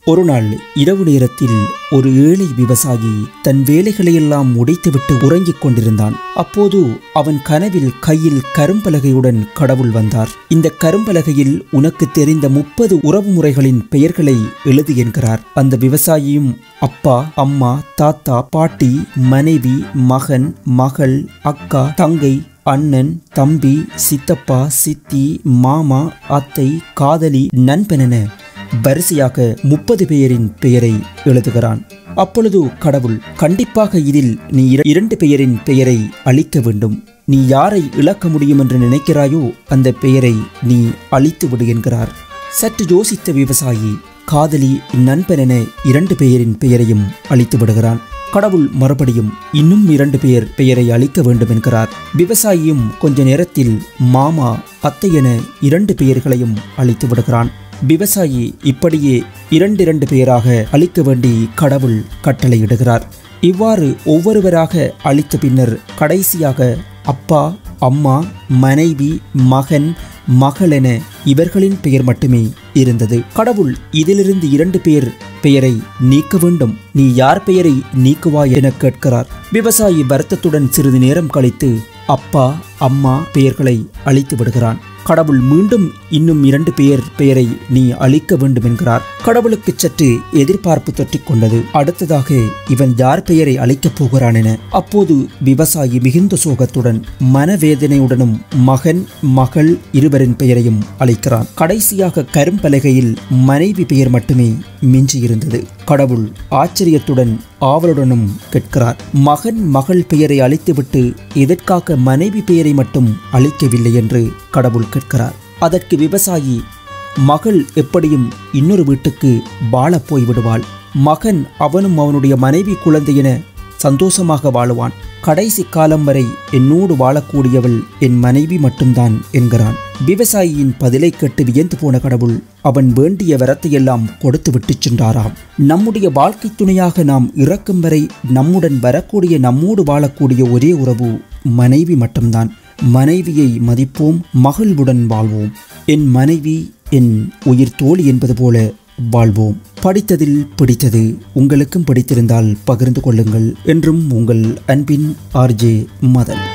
ஒரு நாள் இரவு நேரத்தில் ஒரு ஏழை விவசாயி தன் வேலைகளையெல்லாம் முடித்துவிட்டு உறங்கிக் கொண்டிருந்தான் அப்போது அவன் கனவில் கையில் கரும்பலகையுடன் கடவுள் வந்தார் இந்த கரும்பலகையில் உனக்கு தெரிந்த முப்பது உறவு முறைகளின் பெயர்களை எழுது என்கிறார் அந்த விவசாயியும் அப்பா அம்மா தாத்தா பாட்டி மனைவி மகன் மகள் அக்கா தங்கை அண்ணன் தம்பி சித்தப்பா சித்தி மாமா அத்தை காதலி நண்பனென வரிசையாக முப்பது பெயரின் பெயரை எழுதுகிறான் அப்பொழுது கடவுள் கண்டிப்பாக இதில் நீ இர- இரண்டு பெயரின் பெயரை அழிக்க வேண்டும் நீ யாரை இழக்க முடியும் என்று நினைக்கிறாயோ அந்த பெயரை நீ அழித்து விடு என்கிறார் சற்று யோசித்த விவசாயி காதலி நண்பன் என இரண்டு பெயரின் பெயரையும் அழித்து விடுகிறான் கடவுள் மறுபடியும் இன்னும் இரண்டு பெயர் பெயரை அழிக்க வேண்டும் என்கிறார் விவசாயியும் கொஞ்ச நேரத்தில் மாமா அத்தை என இரண்டு பெயர்களையும் அழித்து விடுகிறான் விவசாயி இப்படியே இரண்டிரண்டு பெயராக அழிக்க வேண்டி கடவுள் கட்டளையிடுகிறார் இவ்வாறு ஒவ்வொருவராக அழித்த பின்னர் கடைசியாக அப்பா அம்மா மனைவி மகன் மகள் என இவர்களின் பெயர் மட்டுமே இருந்தது கடவுள் இதிலிருந்து இரண்டு பேர் பெயரை நீக்க வேண்டும் நீ யார் பெயரை நீக்குவாய் என கேட்கிறார் விவசாயி வருத்தத்துடன் சிறிது நேரம் கழித்து அப்பா அம்மா பெயர்களை அழித்து விடுகிறான் கடவுள் மீண்டும் இன்னும் இரண்டு பேர் பெயரை நீ அழிக்க வேண்டும் என்கிறார் கடவுளுக்கு சற்று எதிர்பார்ப்பு தொற்றிக் கொண்டது அடுத்ததாக இவன் யார் பெயரை அழிக்கப் போகிறான் என அப்போது விவசாயி மிகுந்த சோகத்துடன் மனவேதனையுடனும் மகன் மகள் இருவரின் பெயரையும் அழைக்கிறான் கடைசியாக கரும்பலகையில் மனைவி பெயர் மட்டுமே மிஞ்சியிருந்தது கடவுள் ஆச்சரியத்துடன் ஆவலுடனும் கேட்கிறார் மகன் மகள் பெயரை அழித்துவிட்டு எதற்காக மனைவி பெயரை மட்டும் அழிக்கவில்லை என்று கடவுள் கேட்கிறார் அதற்கு விவசாயி மகள் எப்படியும் இன்னொரு வீட்டுக்கு வாழப் போய்விடுவாள் மகன் அவனும் அவனுடைய மனைவி குழந்தை என சந்தோஷமாக வாழுவான் கடைசி காலம் வரை என்னோடு வாழக்கூடியவள் என் மனைவி மட்டும்தான் என்கிறான் விவசாயியின் பதிலை கேட்டு வியந்து போன கடவுள் அவன் வேண்டிய வரத்தையெல்லாம் கொடுத்து விட்டுச் சென்றாராம் நம்முடைய வாழ்க்கை துணையாக நாம் இறக்கும் வரை நம்முடன் வரக்கூடிய நம்மோடு வாழக்கூடிய ஒரே உறவு மனைவி மட்டும்தான் மனைவியை மதிப்போம் மகிழ்வுடன் வாழ்வோம் என் மனைவி என் உயிர் தோழி என்பது போல வாழ்வோம் படித்ததில் பிடித்தது உங்களுக்கும் பிடித்திருந்தால் பகிர்ந்து கொள்ளுங்கள் என்றும் உங்கள் அன்பின் ஆர்ஜே மதன்